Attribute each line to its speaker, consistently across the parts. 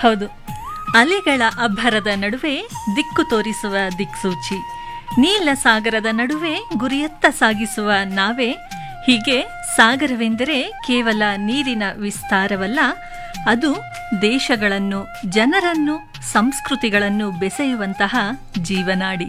Speaker 1: ಹೌದು ಅಲೆಗಳ ಅಬ್ಬರದ ನಡುವೆ ದಿಕ್ಕು ತೋರಿಸುವ ದಿಕ್ಸೂಚಿ ನೀಲ ಸಾಗರದ ನಡುವೆ ಗುರಿಯತ್ತ ಸಾಗಿಸುವ ನಾವೇ ಹೀಗೆ ಸಾಗರವೆಂದರೆ ಕೇವಲ ನೀರಿನ ವಿಸ್ತಾರವಲ್ಲ ಅದು ದೇಶಗಳನ್ನು ಜನರನ್ನು ಸಂಸ್ಕೃತಿಗಳನ್ನು ಬೆಸೆಯುವಂತಹ ಜೀವನಾಡಿ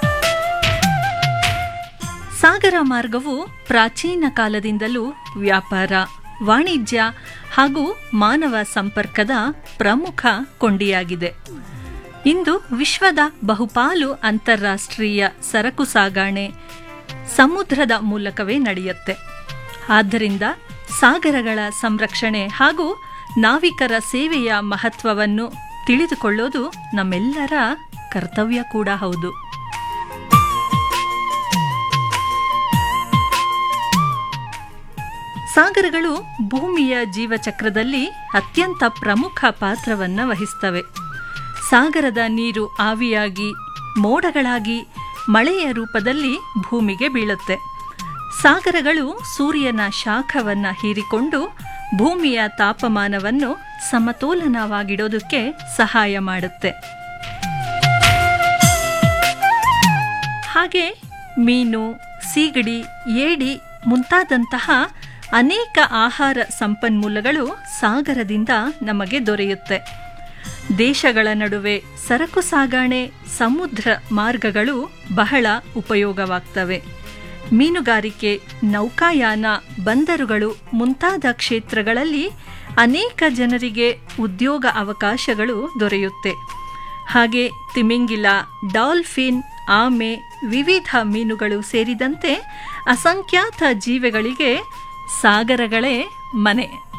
Speaker 1: ಸಾಗರ ಮಾರ್ಗವು ಪ್ರಾಚೀನ ಕಾಲದಿಂದಲೂ ವ್ಯಾಪಾರ ವಾಣಿಜ್ಯ ಹಾಗೂ ಮಾನವ ಸಂಪರ್ಕದ ಪ್ರಮುಖ ಕೊಂಡಿಯಾಗಿದೆ ಇಂದು ವಿಶ್ವದ ಬಹುಪಾಲು ಅಂತಾರಾಷ್ಟ್ರೀಯ ಸರಕು ಸಾಗಾಣೆ ಸಮುದ್ರದ ಮೂಲಕವೇ ನಡೆಯುತ್ತೆ ಆದ್ದರಿಂದ ಸಾಗರಗಳ ಸಂರಕ್ಷಣೆ ಹಾಗೂ ನಾವಿಕರ ಸೇವೆಯ ಮಹತ್ವವನ್ನು ತಿಳಿದುಕೊಳ್ಳೋದು ನಮ್ಮೆಲ್ಲರ ಕರ್ತವ್ಯ ಕೂಡ ಹೌದು ಸಾಗರಗಳು ಭೂಮಿಯ ಜೀವಚಕ್ರದಲ್ಲಿ ಅತ್ಯಂತ ಪ್ರಮುಖ ಪಾತ್ರವನ್ನು ವಹಿಸ್ತವೆ ಸಾಗರದ ನೀರು ಆವಿಯಾಗಿ ಮೋಡಗಳಾಗಿ ಮಳೆಯ ರೂಪದಲ್ಲಿ ಭೂಮಿಗೆ ಬೀಳುತ್ತೆ ಸಾಗರಗಳು ಸೂರ್ಯನ ಶಾಖವನ್ನು ಹೀರಿಕೊಂಡು ಭೂಮಿಯ ತಾಪಮಾನವನ್ನು ಸಮತೋಲನವಾಗಿಡೋದಕ್ಕೆ ಸಹಾಯ ಮಾಡುತ್ತೆ ಹಾಗೆ ಮೀನು ಸೀಗಡಿ ಏಡಿ ಮುಂತಾದಂತಹ ಅನೇಕ ಆಹಾರ ಸಂಪನ್ಮೂಲಗಳು ಸಾಗರದಿಂದ ನಮಗೆ ದೊರೆಯುತ್ತೆ ದೇಶಗಳ ನಡುವೆ ಸರಕು ಸಾಗಾಣೆ ಸಮುದ್ರ ಮಾರ್ಗಗಳು ಬಹಳ ಉಪಯೋಗವಾಗ್ತವೆ ಮೀನುಗಾರಿಕೆ ನೌಕಾಯಾನ ಬಂದರುಗಳು ಮುಂತಾದ ಕ್ಷೇತ್ರಗಳಲ್ಲಿ ಅನೇಕ ಜನರಿಗೆ ಉದ್ಯೋಗ ಅವಕಾಶಗಳು ದೊರೆಯುತ್ತೆ ಹಾಗೆ ತಿಮಿಂಗಿಲ ಡಾಲ್ಫಿನ್ ಆಮೆ ವಿವಿಧ ಮೀನುಗಳು ಸೇರಿದಂತೆ ಅಸಂಖ್ಯಾತ ಜೀವಿಗಳಿಗೆ ಸಾಗರಗಳೇ ಮನೆ